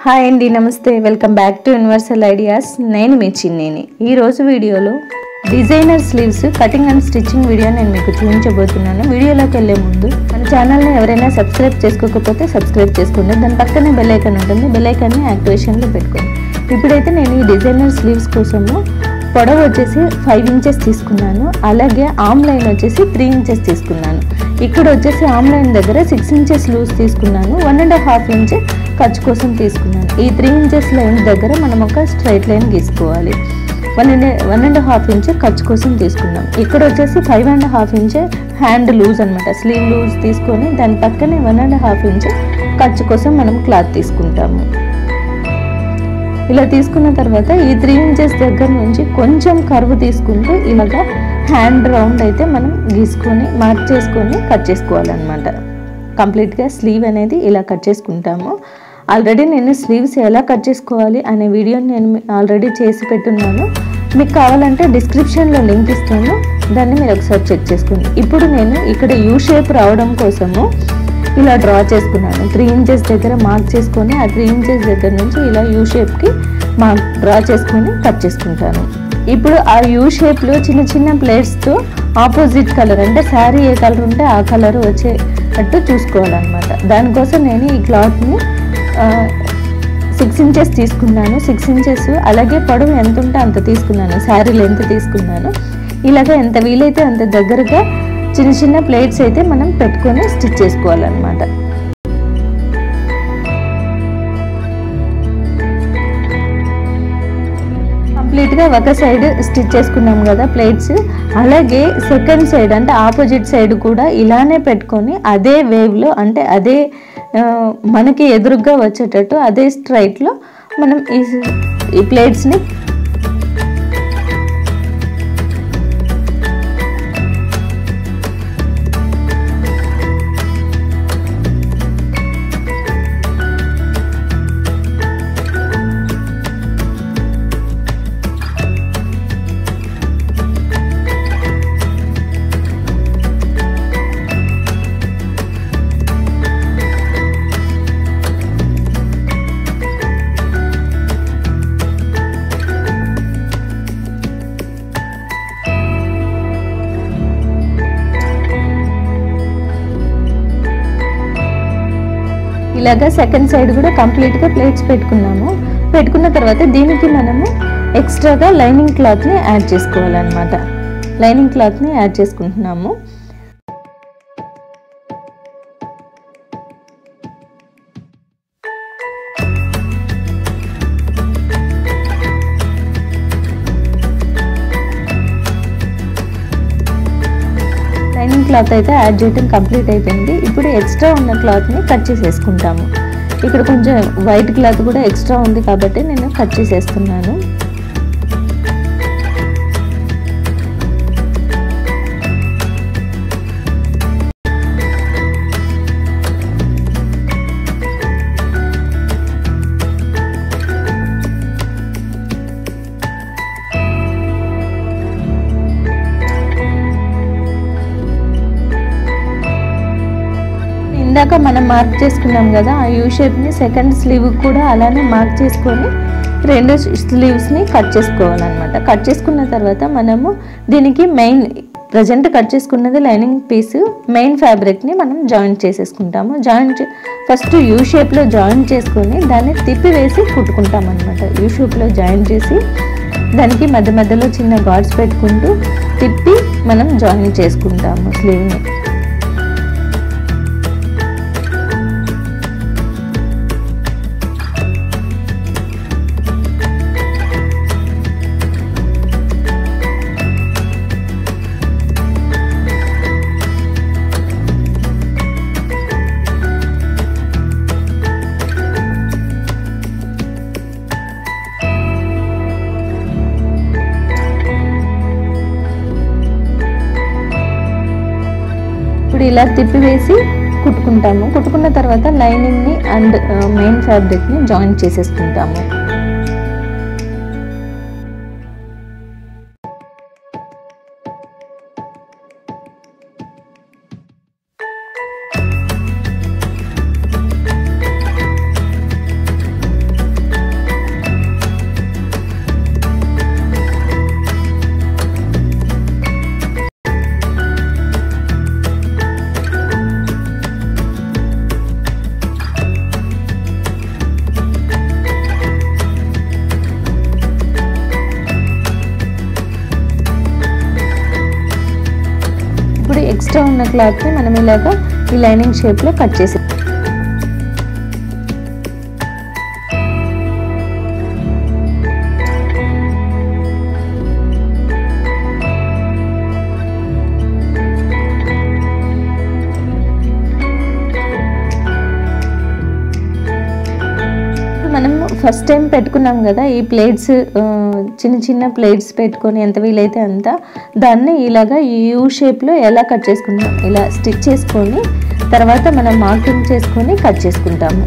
hi అండి నమస్తే welcome back to universal ideas నేను మీ చిన్నేని ఈ రోజు వీడియోలో designer sleeves cutting and stitching video నేను మీకు చూపించబోతున్నాను వీడియోలోకి వెళ్ళే ముందు మన ఛానల్ని ఎవరైనా సబ్స్క్రైబ్ చేసుకోకపోతే సబ్స్క్రైబ్ చేసుకోండి దాని పక్కనే బెల్ ఐకాన్ ఉంటుంది బెల్ ఐకాన్ని యాక్టివేషన్లో పెట్టుకోండి ఇప్పుడైతే నేను ఈ డిజైనర్ స్లీవ్స్ కోసము పొడవు వచ్చేసి ఫైవ్ ఇంచెస్ తీసుకున్నాను అలాగే ఆమ్ లైన్ వచ్చేసి త్రీ ఇంచెస్ తీసుకున్నాను ఇక్కడ వచ్చేసి ఆమ్ లైన్ దగ్గర సిక్స్ ఇంచెస్ లూజ్ తీసుకున్నాను వన్ అండ్ హాఫ్ ఇంచ్ ఖర్చు కోసం తీసుకున్నాను ఈ త్రీ ఇంచెస్ లైన్ దగ్గర మనం ఒక స్ట్రైట్ లైన్ గీసుకోవాలి one and one and half inch ఖర్చు కోసం తీసుకున్నాం ఇక్కడ వచ్చేసి five and half inch hand loose అనమాట స్లీవ్ లూజ్ తీసుకొని దాని పక్కనే వన్ అండ్ హాఫ్ ఇంచ్ ఖర్చు కోసం మనం క్లాత్ తీసుకుంటాము ఇలా తీసుకున్న తర్వాత ఈ త్రీ ఇంచెస్ దగ్గర నుంచి కొంచెం కర్వ్ తీసుకుంటూ ఇలాగా హ్యాండ్ రౌండ్ అయితే మనం గీసుకొని మార్క్ చేసుకొని కట్ చేసుకోవాలన్నమాట కంప్లీట్గా స్లీవ్ అనేది ఇలా కట్ చేసుకుంటాము ఆల్రెడీ నేను స్లీవ్స్ ఎలా కట్ చేసుకోవాలి అనే వీడియోని నేను ఆల్రెడీ చేసి పెట్టున్నాను మీకు కావాలంటే డిస్క్రిప్షన్లో లింక్ ఇస్తాను దాన్ని మీరు ఒకసారి చెక్ చేసుకోండి ఇప్పుడు నేను ఇక్కడ యూ షేప్ రావడం కోసము ఇలా డ్రా చేసుకున్నాను త్రీ ఇంచెస్ దగ్గర మార్క్ చేసుకొని ఆ త్రీ ఇంచెస్ దగ్గర నుంచి ఇలా యూ షేప్కి మార్క్ డ్రా చేసుకొని కట్ చేసుకుంటాను ఇప్పుడు ఆ యూ షేప్లో చిన్న చిన్న ప్లేట్స్తో ఆపోజిట్ కలర్ అంటే శారీ ఏ కలర్ ఉంటే ఆ కలర్ వచ్చేటట్టు చూసుకోవాలన్నమాట దానికోసం నేను ఈ క్లాత్ని సిక్స్ ఇంచెస్ తీసుకున్నాను సిక్స్ ఇంచెస్ అలాగే పొడవు ఎంత ఉంటే అంత తీసుకున్నాను శారీ లెంత్ తీసుకున్నాను ఇలాగ ఎంత వీలైతే అంత దగ్గరగా చిన్న చిన్న ప్లేట్స్ అయితే మనం పెట్టుకొని స్టిచ్ చేసుకోవాలన్నమాట కంప్లీట్గా ఒక సైడ్ స్టిచ్ చేసుకున్నాం కదా ప్లేట్స్ అలాగే సెకండ్ సైడ్ అంటే ఆపోజిట్ సైడ్ కూడా ఇలానే పెట్టుకొని అదే వేవ్లో అంటే అదే మనకి ఎదురుగా వచ్చేటట్టు అదే స్ట్రైట్లో మనం ఈ ఈ ప్లేట్స్ని ఇలాగా సెకండ్ సైడ్ కూడా కంప్లీట్గా ప్లేట్స్ పెట్టుకున్నాము పెట్టుకున్న తర్వాత దీనికి మనము ఎక్స్ట్రాగా లైనింగ్ క్లాత్ని యాడ్ చేసుకోవాలన్నమాట లైనింగ్ క్లాత్ని యాడ్ చేసుకుంటున్నాము లైనింగ్ క్లాత్ అయితే యాడ్ చేయడం కంప్లీట్ అయిపోయింది ఇప్పుడు ఎక్స్ట్రా ఉన్న క్లాత్ని కట్ చేసేసుకుంటాము ఇక్కడ కొంచెం వైట్ క్లాత్ కూడా ఎక్స్ట్రా ఉంది కాబట్టి నేను కట్ చేసేస్తున్నాను ఇందాక మనం మార్క్ చేసుకున్నాం కదా ఆ యూ షేప్ని సెకండ్ స్లీవ్ కూడా అలానే మార్క్ చేసుకొని రెండు స్లీవ్స్ని కట్ చేసుకోవాలన్నమాట కట్ చేసుకున్న తర్వాత మనము దీనికి మెయిన్ ప్రజెంట్ కట్ చేసుకున్నది లైనింగ్ పీస్ మెయిన్ ఫ్యాబ్రిక్ని మనం జాయింట్ చేసేసుకుంటాము జాయింట్ ఫస్ట్ యూ షేప్లో జాయింట్ చేసుకొని దాన్ని తిప్పి వేసి కుట్టుకుంటాం అనమాట యూ షేప్లో జాయింట్ చేసి దానికి మధ్య మధ్యలో చిన్న గాడ్స్ పెట్టుకుంటూ తిప్పి మనం జాయిన్ చేసుకుంటాము స్లీవ్ని ఇప్పుడు ఇలా తిప్పివేసి కుట్టుకుంటాము కుట్టుకున్న తర్వాత లైనింగ్ని అండ్ మెయిన్ ఫ్యాబ్రిక్ని జాయిన్ చేసేసుకుంటాము ఎక్స్ట్రా ఉన్న క్లాత్ని మనం ఇలాగా ఈ లైనింగ్ షేప్లో కట్ చేసి మనం ఫస్ట్ టైం పెట్టుకున్నాం కదా ఈ ప్లేట్స్ చిన్న చిన్న ప్లేట్స్ పెట్టుకొని ఎంత వీలైతే అంత దాన్ని ఇలాగా యూ షేప్లో ఎలా కట్ చేసుకుంటాం ఇలా స్టిచ్ చేసుకొని తర్వాత మనం మార్కింగ్ చేసుకొని కట్ చేసుకుంటాము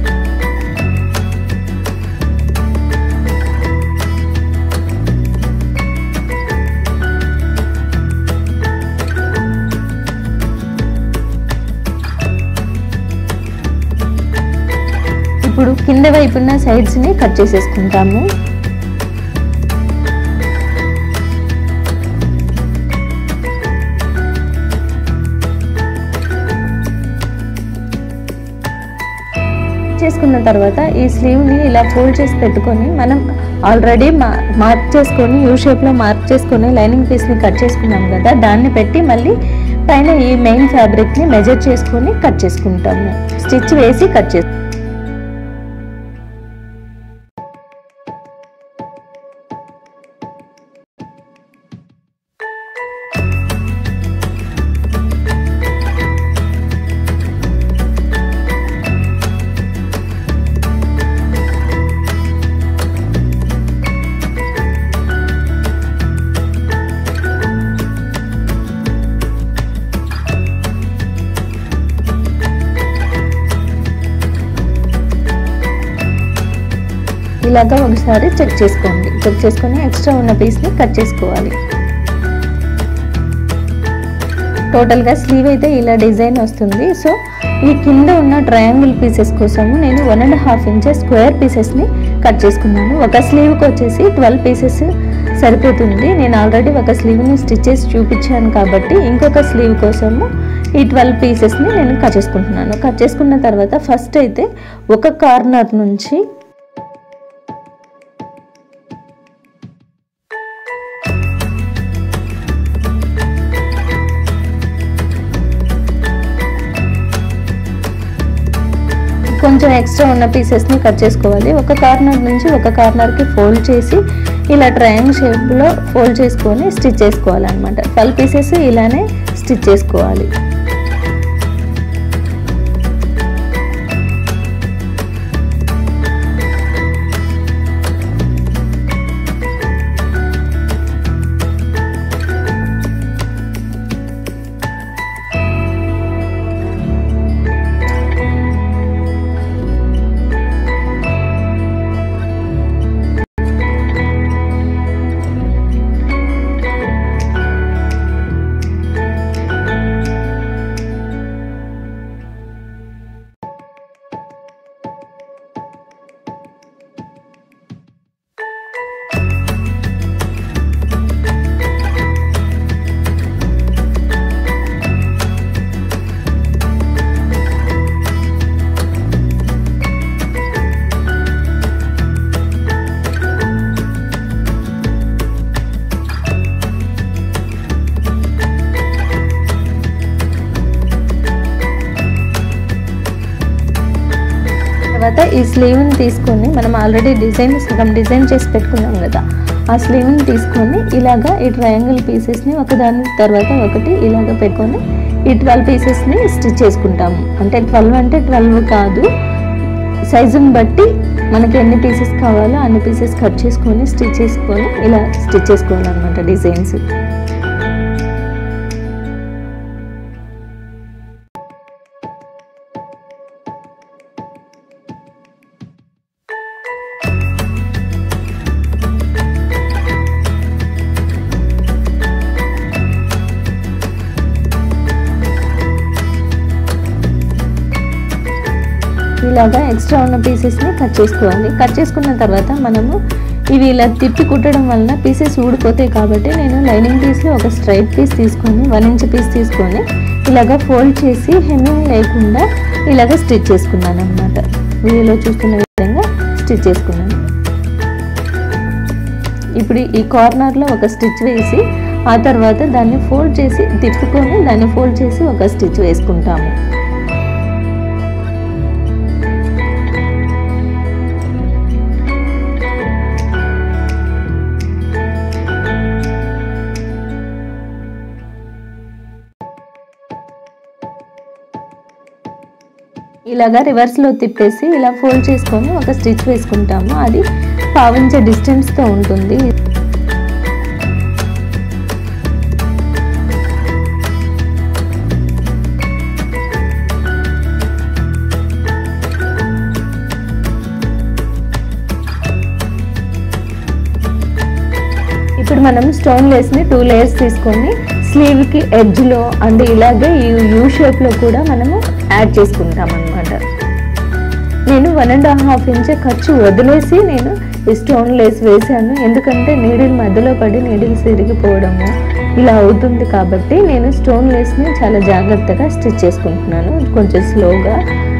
ఇప్పుడు కింద వైపున్న సైడ్స్ని కట్ చేసేసుకుంటాము చేసుకున్న తర్వాత ఈ స్లీవ్ని ఇలా ఫోల్డ్ చేసి పెట్టుకొని మనం ఆల్రెడీ మార్క్ చేసుకొని యూ షేప్లో మార్క్ చేసుకొని లైనింగ్ పీస్ని కట్ చేసుకున్నాం కదా దాన్ని పెట్టి మళ్ళీ పైన ఈ మెయిన్ ఫ్యాబ్రిక్ని మెజర్ చేసుకొని కట్ చేసుకుంటాము స్టిచ్ వేసి కట్ చేస్తాం ఇలాగా ఒకసారి చెక్ చేసుకోండి చెక్ చేసుకొని ఎక్స్ట్రా ఉన్న పీస్ని కట్ చేసుకోవాలి టోటల్గా స్లీవ్ అయితే ఇలా డిజైన్ వస్తుంది సో ఈ కింద ఉన్న ట్రయాంగిల్ పీసెస్ కోసము నేను one and half inches square పీసెస్ని కట్ చేసుకున్నాను ఒక స్లీవ్కి వచ్చేసి ట్వెల్వ్ పీసెస్ సరిపోతుంది నేను ఆల్రెడీ ఒక స్లీవ్ని స్టిచ్ చేసి చూపించాను కాబట్టి ఇంకొక స్లీవ్ కోసము ఈ ట్వెల్వ్ పీసెస్ని నేను కట్ చేసుకుంటున్నాను కట్ చేసుకున్న తర్వాత ఫస్ట్ అయితే ఒక కార్నర్ నుంచి కొంచెం ఎక్స్ట్రా ఉన్న పీసెస్ని కట్ చేసుకోవాలి ఒక కార్నర్ నుంచి ఒక కార్నర్కి ఫోల్డ్ చేసి ఇలా ట్రయాంగిల్ షేప్లో ఫోల్డ్ చేసుకొని స్టిచ్ చేసుకోవాలన్నమాట ట్వెల్వ్ పీసెస్ ఇలానే స్టిచ్ చేసుకోవాలి తర్వాత ఈ స్లీవ్ని తీసుకొని మనం ఆల్రెడీ డిజైన్ సగం డిజైన్ చేసి పెట్టుకున్నాం కదా ఆ స్లీవ్ని తీసుకొని ఇలాగా ఈ ట్రయాంగిల్ పీసెస్ని ఒకదాని తర్వాత ఒకటి ఇలాగ పెట్టుకొని ఈ ట్వెల్వ్ పీసెస్ని స్టిచ్ చేసుకుంటాము అంటే ట్వెల్వ్ అంటే ట్వెల్వ్ కాదు సైజుని బట్టి మనకి ఎన్ని పీసెస్ కావాలో అన్ని పీసెస్ కట్ చేసుకొని స్టిచ్ చేసుకొని ఇలా స్టిచ్ చేసుకోవాలన్నమాట డిజైన్స్ ఇలాగా ఎక్స్ట్రా ఉన్న పీసెస్ని కట్ చేసుకోవాలి కట్ చేసుకున్న తర్వాత మనము ఇవి ఇలా తిప్పి కుట్టడం వలన పీసెస్ ఊడిపోతాయి కాబట్టి నేను లైనింగ్ పీస్లో ఒక స్ట్రైట్ పీస్ తీసుకొని వన్ ఇంచ్ పీస్ తీసుకొని ఇలాగ ఫోల్డ్ చేసి హెమ్మింగ్ లేకుండా ఇలాగ స్టిచ్ చేసుకున్నాను అనమాట వీడియోలో చూస్తున్న విధంగా స్టిచ్ చేసుకున్నాను ఇప్పుడు ఈ కార్నర్లో ఒక స్టిచ్ వేసి ఆ తర్వాత దాన్ని ఫోల్డ్ చేసి తిప్పుకొని దాన్ని ఫోల్డ్ చేసి ఒక స్టిచ్ వేసుకుంటాము ఇలాగా రివర్స్లో తిప్పేసి ఇలా ఫోల్డ్ చేసుకొని ఒక స్టిచ్ వేసుకుంటాము అది పావించే డిస్టెన్స్తో ఉంటుంది ఇప్పుడు మనం స్టోన్ లేస్ని టూ లేయర్స్ తీసుకొని స్లీవ్కి ఎడ్జ్లో అండ్ ఇలాగే ఈ యూ షేప్లో కూడా మనము యాడ్ చేసుకుంటాం అనమాట నేను వన్ అండ్ హాఫ్ ఇంచ్ ఖర్చు వదిలేసి నేను ఈ స్టోన్ లేస్ వేసాను ఎందుకంటే నీడిల్ మధ్యలో పడి నీడిల్స్ ఇరిగిపోవడము ఇలా అవుతుంది కాబట్టి నేను స్టోన్ లేస్ని చాలా జాగ్రత్తగా స్టిచ్ చేసుకుంటున్నాను కొంచెం స్లోగా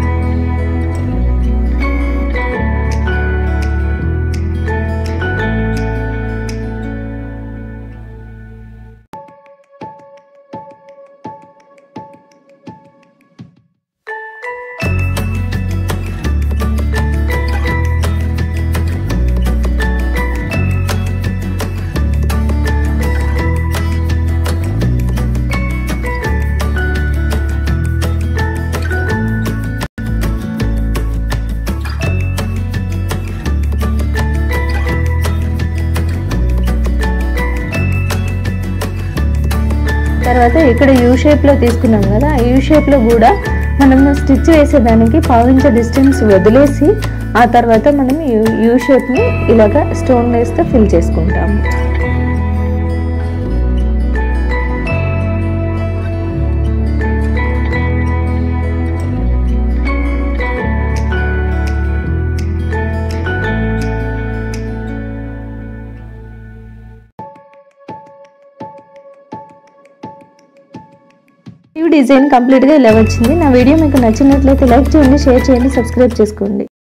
తర్వాత ఇక్కడ యూ షేప్లో తీసుకున్నాం కదా ఆ యూ షేప్లో కూడా మనం స్టిచ్ వేసేదానికి పావించే డిస్టెన్స్ వదిలేసి ఆ తర్వాత మనం యూ యూ షేప్ని ఇలాగ స్టోన్ వేస్తే ఫిల్ చేసుకుంటాము ఈ డిజైన్ కంప్లీట్గా ఇలా వచ్చింది నా వీడియో మీకు నచ్చినట్లయితే లైక్ చేయండి షేర్ చేయండి సబ్స్క్రైబ్ చేసుకోండి